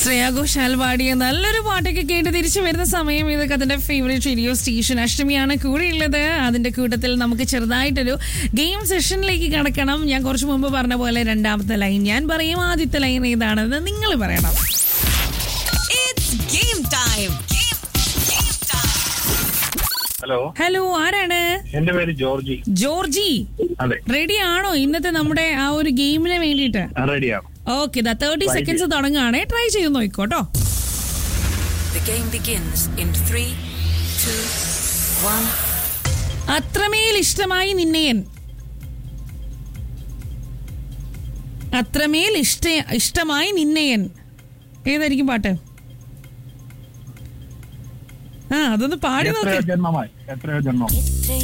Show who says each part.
Speaker 1: ശ്രേയ ഘോഷാൽ പാടിയ നല്ലൊരു പാട്ടൊക്കെ കേട്ട് തിരിച്ചു വരുന്ന സമയം ഇതൊക്കെ അതിന്റെ ഫേവറേറ്റ് റേഡിയോ സ്റ്റേഷൻ അഷ്ടമിയാണ് കൂടെയുള്ളത് അതിന്റെ കൂട്ടത്തിൽ നമുക്ക് ചെറുതായിട്ടൊരു ഗെയിം സെഷനിലേക്ക് കടക്കണം ഞാൻ കുറച്ച് മുമ്പ് പറഞ്ഞ പോലെ രണ്ടാമത്തെ ലൈൻ ഞാൻ പറയും ആദ്യത്തെ ലൈൻ ഏതാണെന്ന് നിങ്ങൾ പറയണം
Speaker 2: It's game time. Game, game time.
Speaker 3: Hello
Speaker 1: hello ആരാണ്
Speaker 3: എന്റെ പേര് ജോർജി
Speaker 1: ജോർജി
Speaker 3: അതെ
Speaker 1: റെഡി ആണോ ഇന്നത്തെ നമ്മുടെ ആ ഒരു ഗെയിമിന് വേണ്ടിയിട്ട്
Speaker 3: റെഡിയാണ്
Speaker 1: ഓക്കെ ദാ തേർട്ടി സെക്കൻഡ്സ് തുടങ്ങുകയാണെ ട്രൈ ചെയ്ത് നോക്കോട്ടോ
Speaker 2: The game begins in three, two, one.
Speaker 1: അത്രമേൽ ഇഷ്ടമായി നിന്നെയൻ അത്രമേൽ ഇഷ്ട ഇഷ്ടമായി നിന്നെയൻ ഏതായിരിക്കും പാട്ട് ആ അതൊന്ന് പാടി
Speaker 3: എത്രയോ
Speaker 1: നോക്ക്
Speaker 3: ജന്മമായി എത്രയോ ജന്മം
Speaker 2: എത്രയോ